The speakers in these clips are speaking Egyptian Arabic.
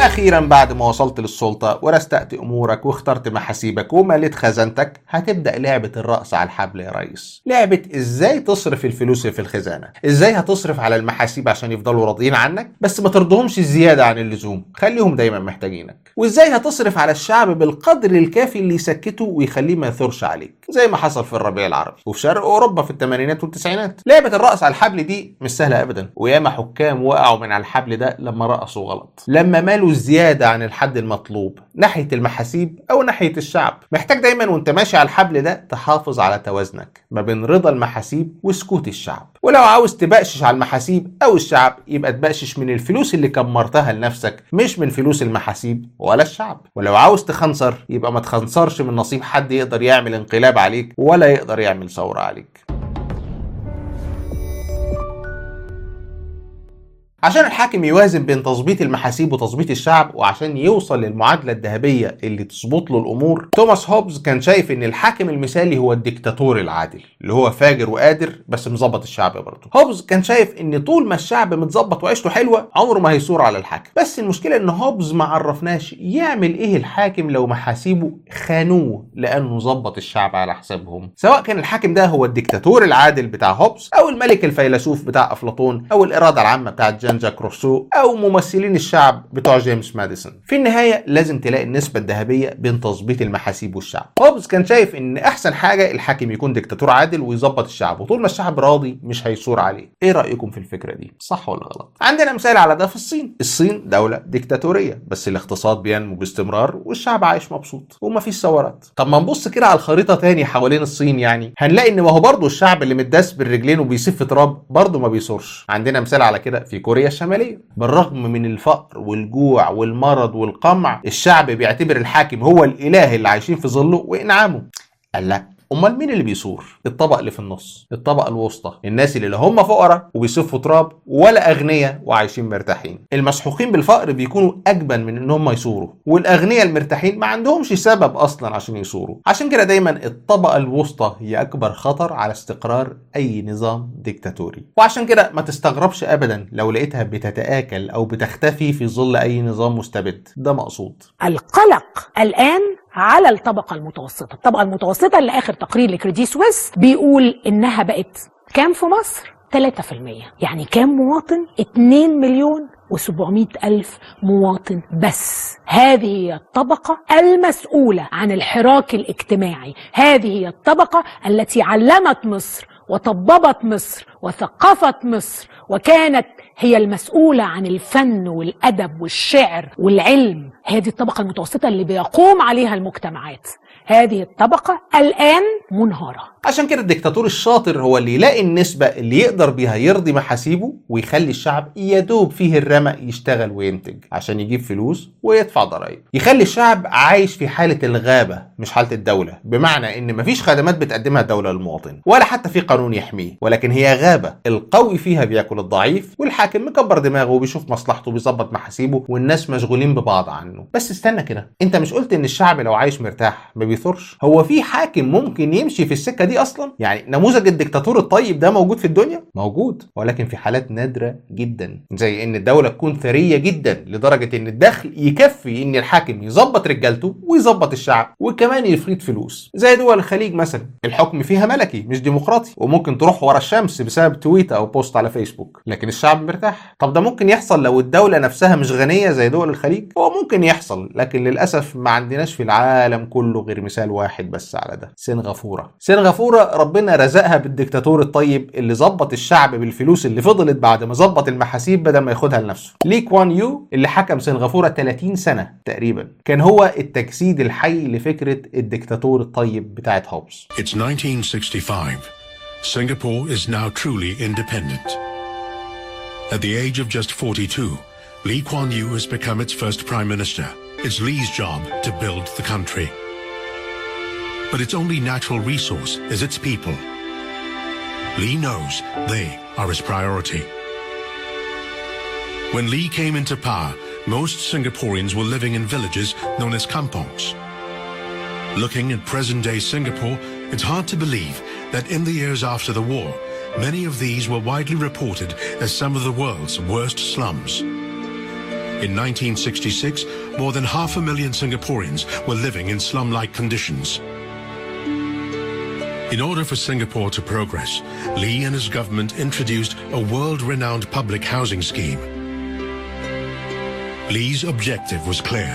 واخيرا بعد ما وصلت للسلطه ورستقت امورك واخترت محاسيبك ومليت خزانتك هتبدا لعبه الرأس على الحبل يا ريس لعبه ازاي تصرف الفلوس اللي في الخزانه ازاي هتصرف على المحاسيب عشان يفضلوا راضيين عنك بس ما ترضهمش زياده عن اللزوم خليهم دايما محتاجينك وازاي هتصرف على الشعب بالقدر الكافي اللي يسكته ويخليه ما يثورش عليك زي ما حصل في الربيع العربي وفي شرق اوروبا في الثمانينات والتسعينات لعبه الرأس على الحبل دي مش سهله ابدا وياما حكام وقعوا من على الحبل ده لما رقصوا غلط لما مالوا زياده عن الحد المطلوب ناحيه المحاسيب او ناحيه الشعب محتاج دايما وانت ماشي على الحبل ده تحافظ على توازنك ما بين رضا المحاسيب وسكوت الشعب ولو عاوز تبقشش على المحاسيب او الشعب يبقى تبقشش من الفلوس اللي كمرتها لنفسك مش من فلوس المحاسيب ولا الشعب ولو عاوز تخنصر يبقى ما تخنصرش من نصيب حد يقدر يعمل انقلاب عليك ولا يقدر يعمل ثورة عليك عشان الحاكم يوازن بين تظبيط المحاسيب وتظبيط الشعب وعشان يوصل للمعادلة الذهبية اللي تظبط له الأمور توماس هوبز كان شايف إن الحاكم المثالي هو الدكتاتور العادل اللي هو فاجر وقادر بس مظبط الشعب برضه هوبز كان شايف إن طول ما الشعب متظبط وعيشته حلوة عمره ما هيثور على الحاكم بس المشكلة إن هوبز ما عرفناش يعمل إيه الحاكم لو محاسيبه خانوه لأنه ظبط الشعب على حسابهم سواء كان الحاكم ده هو الدكتاتور العادل بتاع هوبز أو الملك الفيلسوف بتاع أفلاطون أو الإرادة العامة بتاعت جان جاك روسو او ممثلين الشعب بتوع جيمس ماديسون في النهايه لازم تلاقي النسبه الذهبيه بين تظبيط المحاسيب والشعب هوبز كان شايف ان احسن حاجه الحاكم يكون دكتاتور عادل ويظبط الشعب وطول ما الشعب راضي مش هيثور عليه ايه رايكم في الفكره دي صح ولا غلط عندنا مثال على ده في الصين الصين دوله ديكتاتوريه بس الاقتصاد بينمو باستمرار والشعب عايش مبسوط ومفيش ثورات طب ما نبص كده على الخريطه تاني حوالين الصين يعني هنلاقي ان ما هو برضه الشعب اللي متداس بالرجلين وبيسف تراب برضه ما بيثورش عندنا مثال على كده في كوريا الشماليه بالرغم من الفقر والجوع والمرض والقمع الشعب بيعتبر الحاكم هو الاله اللي عايشين في ظله وانعامه قال لا امال مين اللي بيثور الطبق اللي في النص الطبقه الوسطى الناس اللي لا هم فقراء وبيصفوا تراب ولا اغنياء وعايشين مرتاحين المسحوقين بالفقر بيكونوا اجبن من ان هم يثوروا والاغنياء المرتاحين ما عندهمش سبب اصلا عشان يثوروا عشان كده دايما الطبقه الوسطى هي اكبر خطر على استقرار اي نظام ديكتاتوري وعشان كده ما تستغربش ابدا لو لقيتها بتتاكل او بتختفي في ظل اي نظام مستبد ده مقصود القلق الآن على الطبقة المتوسطة الطبقة المتوسطة اللي آخر تقرير لكريدي سويس بيقول إنها بقت كام في مصر؟ 3% يعني كام مواطن؟ 2 مليون و700 ألف مواطن بس هذه هي الطبقة المسؤولة عن الحراك الاجتماعي هذه هي الطبقة التي علمت مصر وطببت مصر وثقفت مصر وكانت هي المسؤولة عن الفن والأدب والشعر والعلم هذه الطبقة المتوسطة اللي بيقوم عليها المجتمعات هذه الطبقة الآن منهارة عشان كده الدكتاتور الشاطر هو اللي يلاقي النسبة اللي يقدر بيها يرضي محاسيبه ويخلي الشعب يدوب فيه الرمق يشتغل وينتج عشان يجيب فلوس ويدفع ضرائب يخلي الشعب عايش في حالة الغابة مش حالة الدولة بمعنى ان مفيش خدمات بتقدمها الدولة للمواطن ولا حتى في قانون يحميه ولكن هي غابة القوي فيها بياكل الضعيف والحاكم مكبر دماغه وبيشوف مصلحته وبيظبط محاسيبه والناس مشغولين ببعض عنه بس استنى كده انت مش قلت ان الشعب لو عايش مرتاح ما بيثورش هو في حاكم ممكن يمشي في السكة دي اصلا يعني نموذج الدكتاتور الطيب ده موجود في الدنيا موجود ولكن في حالات نادرة جدا زي ان الدولة تكون ثرية جدا لدرجة ان الدخل يكفي ان الحاكم يظبط رجالته ويظبط الشعب وكمان يفريد فلوس زي دول الخليج مثلا الحكم فيها ملكي مش ديمقراطي وممكن تروح ورا الشمس بسبب تويت او بوست على فيسبوك لكن الشعب مرتاح طب ده ممكن يحصل لو الدولة نفسها مش غنية زي دول الخليج هو ممكن يحصل لكن للأسف ما عندناش في العالم كله غير مثال واحد بس على ده سنغافورة سنغافورة ربنا رزقها بالدكتاتور الطيب اللي ظبط الشعب بالفلوس اللي فضلت بعد ما ظبط المحاسيب بدل ما ياخدها لنفسه لي كوان يو اللي حكم سنغافورة 30 سنة تقريبا كان هو التجسيد الحي لفكرة الدكتاتور الطيب بتاعت هوبز It's 1965. Singapore is now truly independent. At the age of just 42, Lee Kuan Yew has become its first prime minister. It's Lee's job to build the country. But its only natural resource is its people. Lee knows they are his priority. When Lee came into power, most Singaporeans were living in villages known as kampongs. Looking at present day Singapore, it's hard to believe that in the years after the war, many of these were widely reported as some of the world's worst slums. In 1966, more than half a million Singaporeans were living in slum-like conditions. In order for Singapore to progress, Lee and his government introduced a world-renowned public housing scheme. Lee's objective was clear.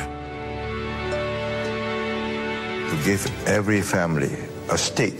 to give every family a stake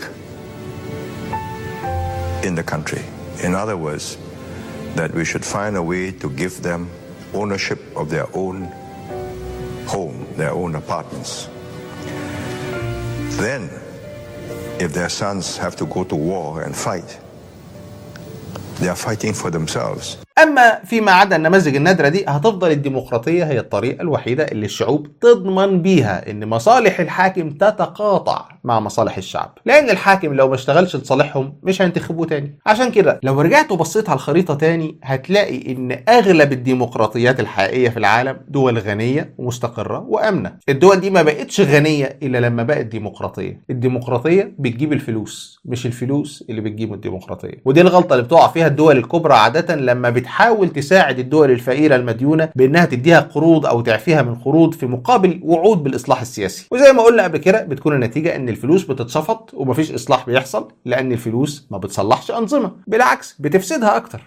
in the country. In other words, that we should find a way to give them ownership of their own home, their own apartments. Then, if their sons have to go to war and fight, they are fighting for themselves. اما فيما عدا النماذج النادره دي هتفضل الديمقراطيه هي الطريقه الوحيده اللي الشعوب تضمن بيها ان مصالح الحاكم تتقاطع مع مصالح الشعب لان الحاكم لو ما اشتغلش لصالحهم مش هينتخبوه تاني عشان كده لو رجعت وبصيت على الخريطه تاني هتلاقي ان اغلب الديمقراطيات الحقيقيه في العالم دول غنيه ومستقره وامنه الدول دي ما بقتش غنيه الا لما بقت ديمقراطيه الديمقراطيه بتجيب الفلوس مش الفلوس اللي بتجيب الديمقراطيه ودي الغلطه اللي بتقع فيها الدول الكبرى عاده لما بتحاول تساعد الدول الفقيره المديونه بانها تديها قروض او تعفيها من قروض في مقابل وعود بالاصلاح السياسي وزي ما قلنا قبل كده بتكون النتيجه ان الفلوس بتتصفط ومفيش اصلاح بيحصل لان الفلوس ما بتصلحش انظمه بالعكس بتفسدها اكتر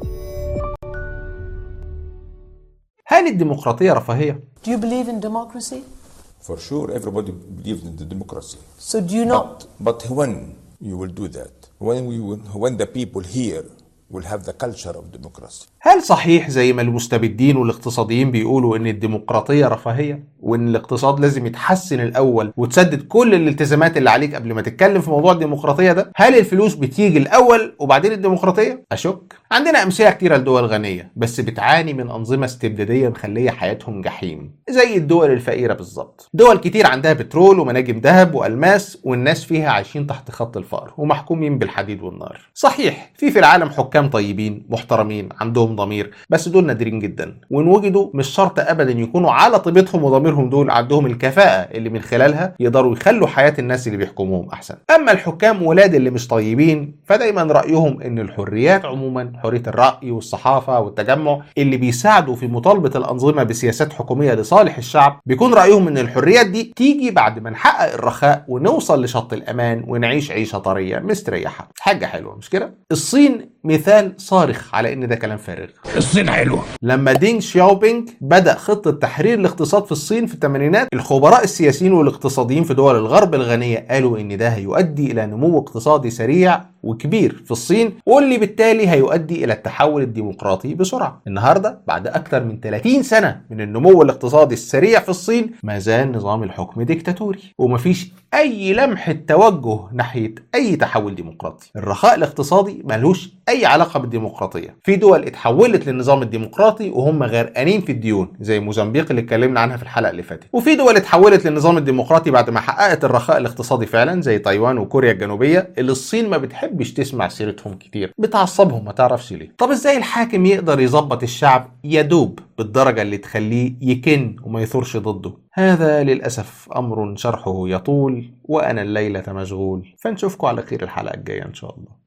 هل الديمقراطيه رفاهيه Do you believe in democracy? For sure, everybody believes in the democracy. So do you not? But, but when you will do that? When we will, when the people here will have the culture of democracy. هل صحيح زي ما المستبدين والاقتصاديين بيقولوا ان الديمقراطيه رفاهيه وان الاقتصاد لازم يتحسن الاول وتسدد كل الالتزامات اللي عليك قبل ما تتكلم في موضوع الديمقراطيه ده هل الفلوس بتيجي الاول وبعدين الديمقراطيه اشك عندنا امثله كتيره لدول غنيه بس بتعاني من انظمه استبداديه مخليه حياتهم جحيم زي الدول الفقيره بالظبط دول كتير عندها بترول ومناجم ذهب والماس والناس فيها عايشين تحت خط الفقر ومحكومين بالحديد والنار صحيح في في العالم حكام طيبين محترمين عندهم ضمير بس دول نادرين جدا وان وجدوا مش شرط ابدا يكونوا على طيبتهم وضميرهم دول عندهم الكفاءه اللي من خلالها يقدروا يخلوا حياه الناس اللي بيحكموهم احسن اما الحكام ولاد اللي مش طيبين فدايما رايهم ان الحريات عموما حريه الراي والصحافه والتجمع اللي بيساعدوا في مطالبه الانظمه بسياسات حكوميه لصالح الشعب بيكون رايهم ان الحريات دي تيجي بعد ما نحقق الرخاء ونوصل لشط الامان ونعيش عيشه طريه مستريحه حاجه حلوه مش كده الصين مثال صارخ على ان ده كلام فارغ الصين حلوه لما دينغ شياوبينج بدأ خطة تحرير الاقتصاد في الصين في الثمانينات الخبراء السياسيين والاقتصاديين في دول الغرب الغنية قالوا ان ده هيؤدي الى نمو اقتصادي سريع وكبير في الصين واللي بالتالي هيؤدي الى التحول الديمقراطي بسرعة النهاردة بعد اكثر من 30 سنة من النمو الاقتصادي السريع في الصين ما زال نظام الحكم ديكتاتوري ومفيش اي لمحة توجه ناحية اي تحول ديمقراطي الرخاء الاقتصادي ملوش اي علاقة بالديمقراطية في دول اتحولت للنظام الديمقراطي وهم غرقانين في الديون زي موزمبيق اللي اتكلمنا عنها في الحلقة اللي فاتت وفي دول اتحولت للنظام الديمقراطي بعد ما حققت الرخاء الاقتصادي فعلا زي تايوان وكوريا الجنوبية اللي الصين ما بتحبش تسمع سيرتهم كتير بتعصبهم ما تعرفش ليه طب ازاي الحاكم يقدر يظبط الشعب يدوب بالدرجة اللي تخليه يكن وما يثورش ضده هذا للأسف أمر شرحه يطول وأنا الليلة مشغول فنشوفكم على خير الحلقة الجاية إن شاء الله